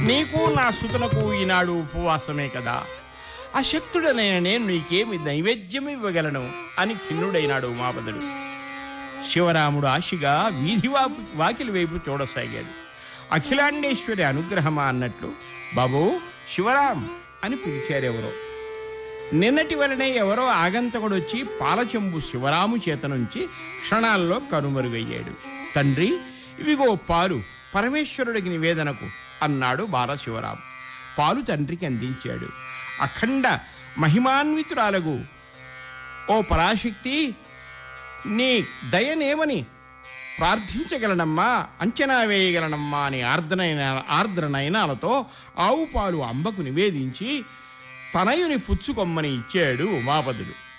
నీకు నా సుతనకు ఈనాడు ఉపవాసమే కదా అశక్తుడనైన నేను నీకేమి నైవేద్యం ఇవ్వగలను అని ఖిన్నుడైనాడు ఉమాపదుడు శివరాముడు ఆశగా వీధి వాపు వాకిలి వైపు చూడసాగాడు అఖిలాండేశ్వరి అనుగ్రహమా అన్నట్లు బాబు శివరాం అని పిలిచారెవరో నిన్నటి వలనే ఎవరో ఆగంతకుడొచ్చి పాలచెంబు శివరాము చేత నుంచి క్షణాల్లో కనుమరుగయ్యాడు తండ్రి ఇవిగో పాలు పరమేశ్వరుడికి నివేదనకు అన్నాడు బాలశివరాము పాలు తండ్రికి అందించాడు అఖండ మహిమాన్వితురాలగు ఓ పరాశక్తి నీ దయనేమని ప్రార్థించగలనమ్మా అంచనా వేయగలనమ్మా అని ఆర్ద్రనైన ఆర్ద్రనయనాలతో ఆవు పాలు అంబకు నివేదించి తనయుని పుచ్చుకొమ్మని ఇచ్చాడు ఉమాపదుడు